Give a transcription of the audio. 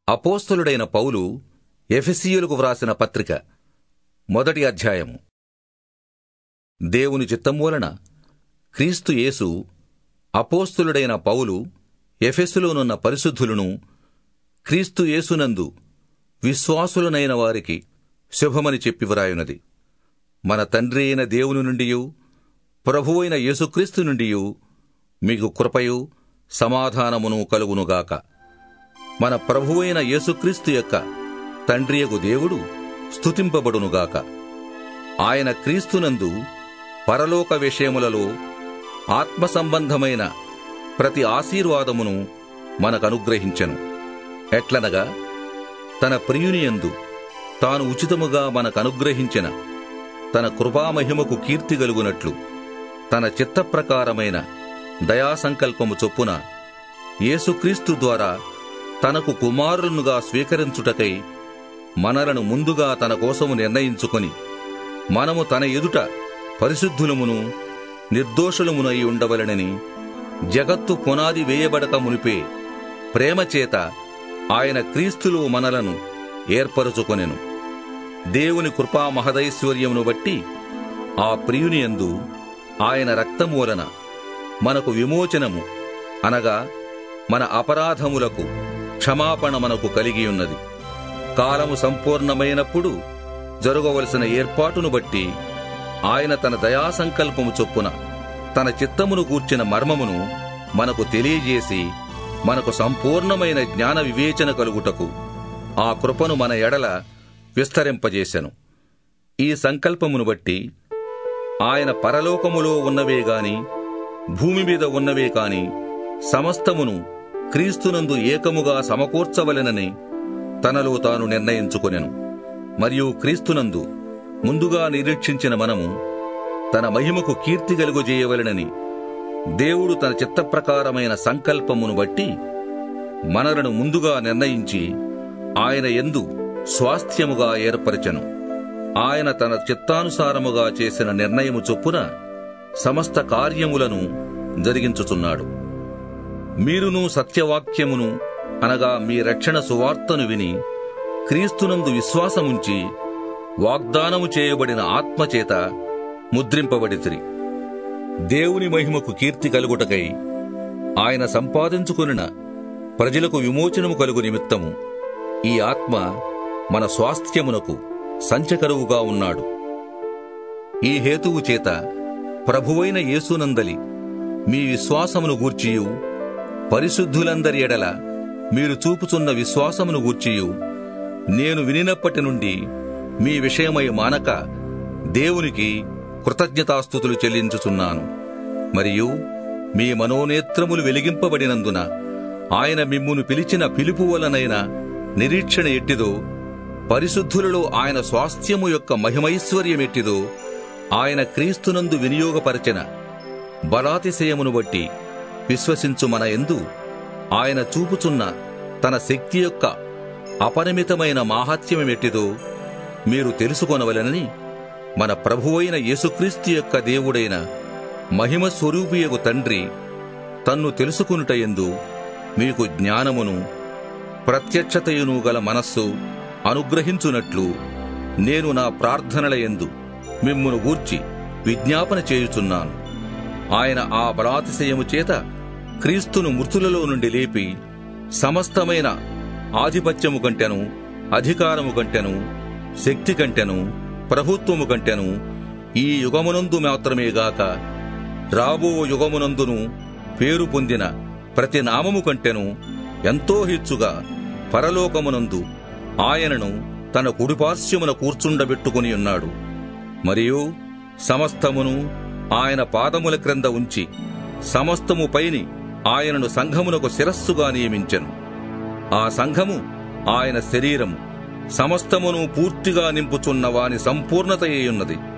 అపోస్తలుడైన పౌలు ఎఫెసీయులకు వ్రాసిన పత్రిక మొదటి అధ్యాయము దేవుని చిత్తం వలన క్రీస్తు యేసు అపోస్తలుడైన పౌలు ఎఫెసులోనున్న పరిశుద్ధులను క్రీస్తు యేసునందు విశ్వాసులనైన వారికి శుభమని చెప్పి వ్రాయునది మన తండ్రి అయిన దేవుని నుండియు ప్రభువైన యేసుక్రీస్తు నుండియు మీకు కృపయు సమాధానమును కలుగునుగాక మన ప్రభువైన యేసుక్రీస్తు యొక్క తండ్రియగు దేవుడు స్తుతింపబడునుగాక ఆయన క్రీస్తునందు పరలోక విషయములలో ఆత్మ సంబంధమైన ప్రతి ఆశీర్వాదమును మనకనుగ్రహించెను ఎట్లనగా తన ప్రియునియందు తాను ఉచితముగా మనకనుగ్రహించిన తన కృపామహిమకు కీర్తి గలుగునట్లు తన చిత్తప్రకారమైన దయాసంకల్పము చొప్పున యేసుక్రీస్తు ద్వారా తనకు కుమారులనుగా స్వీకరించుటకై మనలను ముందుగా తన కోసము నిర్ణయించుకొని మనము తన ఎదుట పరిశుద్ధులమును నిర్దోషులమునై ఉండవలెనని జగత్తు పునాది వేయబడక మునిపే ప్రేమచేత ఆయన క్రీస్తులో మనలను ఏర్పరచుకొనెను దేవుని కృపా మహదైశ్వర్యమును బట్టి ఆ ప్రియుని యందు ఆయన రక్తము వలన మనకు విమోచనము అనగా మన అపరాధములకు క్షమాపణ మనకు కలిగి ఉన్నది కాలము సంపూర్ణమైనప్పుడు జరగవలసిన ఏర్పాటును బట్టి ఆయన తన దయాసంకల్పము చొప్పున తన చిత్తమును గూర్చిన మర్మమును మనకు తెలియజేసి మనకు సంపూర్ణమైన జ్ఞాన వివేచన కలుగుటకు ఆ కృపను మన ఎడల విస్తరింపజేశెను ఈ సంకల్పమును బట్టి ఆయన పరలోకములో ఉన్నవే గాని భూమి మీద ఉన్నవే కాని సమస్తమును క్రీస్తునందు ఏకముగా సమకూర్చవలెనని తనలో తాను నిర్ణయించుకొనెను మరియు క్రీస్తునందు ముందుగా నిరీక్షించిన మనము తన మహిమకు కీర్తి కలుగుజేయవలెనని దేవుడు తన చిత్తప్రకారమైన సంకల్పమును బట్టి మనలను ముందుగా నిర్ణయించి ఆయన ఎందు స్వాస్థ్యముగా ఏర్పరచెను ఆయన తన చిత్తానుసారముగా చేసిన నిర్ణయము చొప్పున సమస్త కార్యములను జరిగించుచున్నాడు మీరును సత్యవాక్యమును అనగా మీ రక్షణ సువార్తను విని క్రీస్తునందు విశ్వాసముంచి వాగ్దానము చేయబడిన ఆత్మచేత ముద్రింపబడితిరి దేవుని మహిమకు కీర్తి కలుగుటకై ఆయన సంపాదించుకొనిన ప్రజలకు విమోచనము కలుగు నిమిత్తము ఈ ఆత్మ మన స్వాస్థ్యమునకు సంచకరువుగా ఉన్నాడు ఈ హేతువు చేత ప్రభువైన యేసునందలి మీ విశ్వాసమును గూర్చియు పరిశుద్ధులందరి ఎడల మీరు చూపుచున్న విశ్వాసమును గూర్చియు నేను వినినప్పటి నుండి మీ విషయమై మానక దేవునికి కృతజ్ఞతాస్థుతులు చెల్లించుచున్నాను మరియు మీ మనోనేత్రములు వెలిగింపబడినందున ఆయన మిమ్మును పిలిచిన పిలుపు వలనైన నిరీక్షణ ఎట్టిదో పరిశుద్ధులలో ఆయన స్వాస్థ్యము యొక్క మహిమైశ్వర్యమెట్టిదో ఆయన క్రీస్తునందు వినియోగపరచిన బలాతిశయమును బట్టి విశ్వసించు మన ఎందు ఆయన చూపుచున్న తన శక్తి యొక్క అపరిమితమైన మాహాత్మ్యమెట్టిదో మీరు తెలుసుకొనవలెనని మన ప్రభువైన యేసుక్రీస్తు యొక్క దేవుడైన మహిమ స్వరూపియగు తండ్రి తన్ను తెలుసుకునుట ఎందు మీకు జ్ఞానమును ప్రత్యక్షతయును గల మనస్సు అనుగ్రహించునట్లు నేను నా ప్రార్థనల ఎందు మిమ్మును గూర్చి విజ్ఞాపన చేయుచున్నాను ఆయన ఆ బలాతిశయము చేత క్రీస్తును మృతులలో నుండి లేపి సమస్తమైన ఆధిపత్యము కంటెను అధికారము కంటెను శక్తి కంటెను ప్రభుత్వము కంటెను ఈ యుగమునందు మాత్రమే గాక రాబో యుగమునందును పేరు పొందిన ప్రతి నామము కంటెను ఎంతో హెచ్చుగా పరలోకమునందు ఆయనను తన కుడిపార్శ్వమున కూర్చుండబెట్టుకుని ఉన్నాడు మరియు సమస్తమును ఆయన పాదముల క్రింద ఉంచి సమస్తము పైని ఆయనను సంఘమునకు శిరస్సుగా నియమించెను ఆ సంఘము ఆయన శరీరము సమస్తమును పూర్తిగా నింపుచున్న వాని సంపూర్ణత ఉన్నది